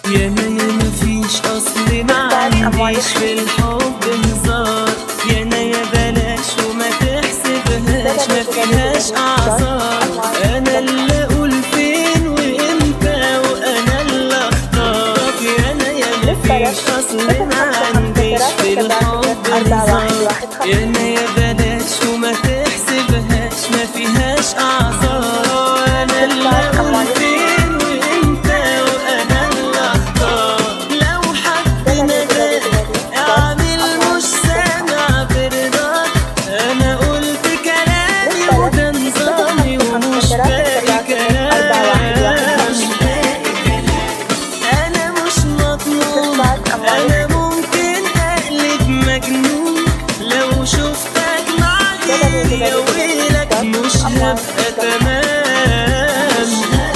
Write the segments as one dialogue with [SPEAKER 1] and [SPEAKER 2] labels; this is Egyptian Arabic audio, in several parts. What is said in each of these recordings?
[SPEAKER 1] يا انا يا مفيش اصل ما عنديش في الحب هزار يا انا يا بلاش وما تحسبهاش ما فيهاش اعذار انا اللي اقول فين وامتى وانا اللي اختار يا انا يا مفيش اصل ما عنديش في الحب هزار يا انا يا بلاش وما تحسبهاش ما فيهاش اعذار انا اللي اقول فين وامتى وانا اللي اختار لو حد نداك اعمل مش سامع برضاك انا قلت كلامي وده نظامي ومش باقي كلام مش باقي كلام انا مش مطلوب انا ممكن اقلب مجنون لو شفتك معايا يا ويلك مش هبقى تمام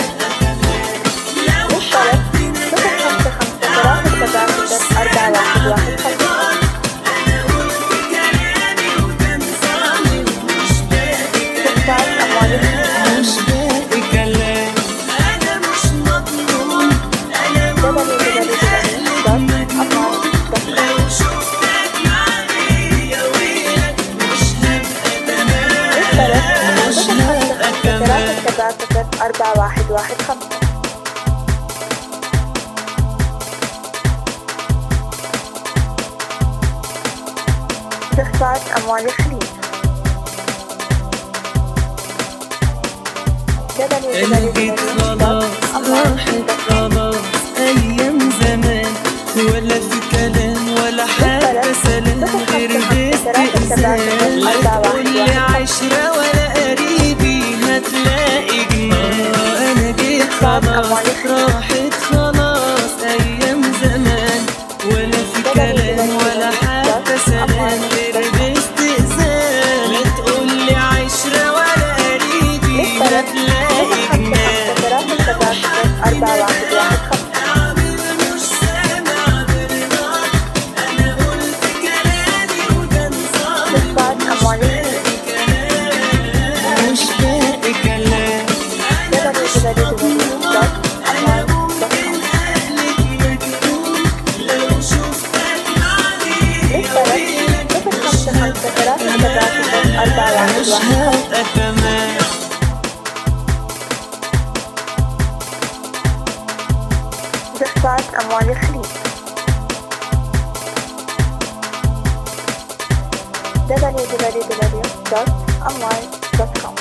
[SPEAKER 1] لو حد نداك اعمل مش سامع برضاك انا قلت كلامي وده نظامي ومش باقي كلام مش باقي كلام انا مش مطلوب انا ممكن اقلب مجنون لو شفتك معايا ويلك مش هبقى تمام مش هبقى تمام
[SPEAKER 2] أربعة واحد واحد خمسة استخسار أموال الخليج
[SPEAKER 1] قلبي خلاص راحت خلاص ايام زمان ولا في كلام ولا حتى سلام غير باستئذان لا تقولي عشرة ولا قريبي هتلاقي جنان انا جيت خلاص راحت خلاص ايام زمان ولا في كلام ولا حتى سلام غير باستئذان لا تقولي عشرة ولا قريبي هتلاقي جنان
[SPEAKER 2] أربعة واحد واحد خمسة
[SPEAKER 1] أعمل مش سامع برضاك أنا قلت كلامي وده نظامي
[SPEAKER 2] استخسار أموال الخليج
[SPEAKER 1] مش باقي كلام أنا مش مطلوب أنا ممكن أقلب مجنون لو شفتك معايا ويلك
[SPEAKER 2] صفر خمسة خمسة ثلاثة ثلاثة أربعة واحد
[SPEAKER 1] مش
[SPEAKER 2] واحد
[SPEAKER 1] هبقى تمام
[SPEAKER 2] استخسار أموال الخليج www.amwal.com